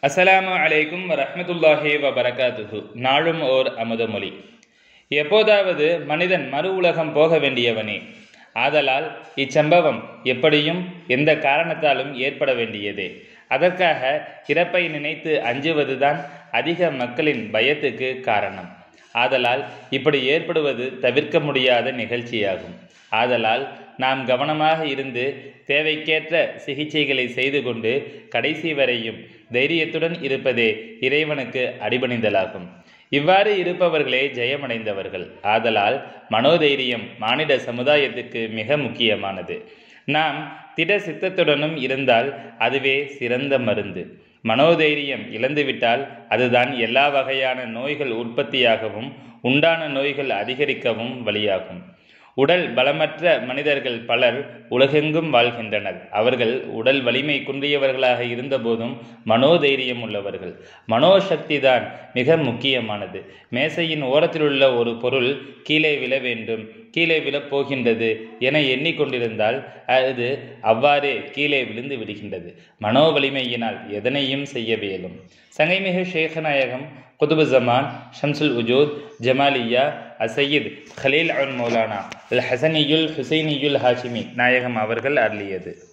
அஸ்ஸலாமு அலைக்கும் வரஹ்மத்துல்லாஹி வபரகாத்துஹு நாளும் ஓர் அமுதமொழி எப்போதாவது மனிதன் மறு உலகம் போக வேண்டியவனே ஆதலால் இச்சம்பவம் எப்படியும் எந்த காரணத்தாலும் ஏற்பட வேண்டியதே அதற்காக இறப்பை நினைத்து அஞ்சுவதுதான் அதிக மக்களின் பயத்துக்கு காரணம் ஆதலால் இப்படி ஏற்படுவது தவிர்க்க முடியாத நிகழ்ச்சியாகும் ஆதலால் நாம் கவனமாக இருந்து தேவைக்கேற்ற சிகிச்சைகளை செய்து கொண்டு கடைசி வரையும் தைரியத்துடன் இருப்பதே இறைவனுக்கு அடிபணிந்தலாகும் இவ்வாறு இருப்பவர்களே ஜெயமடைந்தவர்கள் ஆதலால் மனோதைரியம் மானிட சமுதாயத்துக்கு மிக முக்கியமானது நாம் திட சித்தத்துடனும் இருந்தால் அதுவே சிறந்த மருந்து மனோதைரியம் இழந்துவிட்டால் அதுதான் எல்லா வகையான நோய்கள் உற்பத்தியாகவும் உண்டான நோய்கள் அதிகரிக்கவும் வழியாகும் உடல் பலமற்ற மனிதர்கள் பலர் உலகெங்கும் வாழ்கின்றனர் அவர்கள் உடல் வலிமை குன்றியவர்களாக இருந்தபோதும் மனோதைரியம் உள்ளவர்கள் மனோசக்தி தான் மிக முக்கியமானது மேசையின் ஓரத்திலுள்ள ஒரு பொருள் கீழே விழ வேண்டும் கீழே விழப்போகின்றது என எண்ணிக்கொண்டிருந்தால் அது அவ்வாறே கீழே விழுந்து விடுகின்றது மனோ வலிமையினால் எதனையும் செய்ய வியலும் சங்கைமிகு ஷேகநாயகம் குதுபு ஜமான் ஷம்சுல் உஜூத் ஜமாலியா அசையீத் கலீல் அன் மௌலானா அல் ஹசனியுல் ஹுசைனியுல் ஹாஷிமி நாயகம் அவர்கள் அருளியது